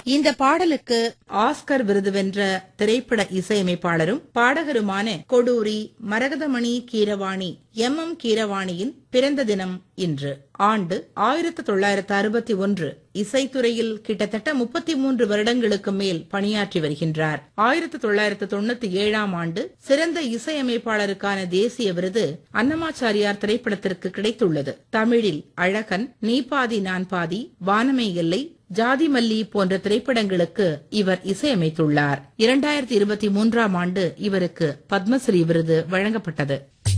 இந்த பாடலுக்கு ஆஸ்கர் விருது வென்ற திரைப்பட இசையமைப்பாளரும் பாடகருமான கொடூரி மரகதமணி கீரவாணி எம் எம் கீரவாணியின் பிறந்த தினம் இன்று ஆண்டு ஆயிரத்து தொள்ளாயிரத்து அறுபத்தி ஒன்று இசைத்துறையில் கிட்டத்தட்ட முப்பத்தி மூன்று வருடங்களுக்கு மேல் பணியாற்றி வருகின்றார் ஆயிரத்து தொள்ளாயிரத்து தொண்ணூத்தி ஏழாம் ஆண்டு சிறந்த இசையமைப்பாளருக்கான தேசிய விருது அன்னமாச்சாரியார் திரைப்படத்திற்கு கிடைத்துள்ளது தமிழில் அழகன் நீ பாதி நான் பாதி வானமை எல்லை ஜாதி மல்லி போன்ற திரைப்படங்களுக்கு இவர் இசையமைத்துள்ளார் இரண்டாயிரத்தி இருபத்தி மூன்றாம் ஆண்டு இவருக்கு பத்மஸ்ரீ விருது வழங்கப்பட்டது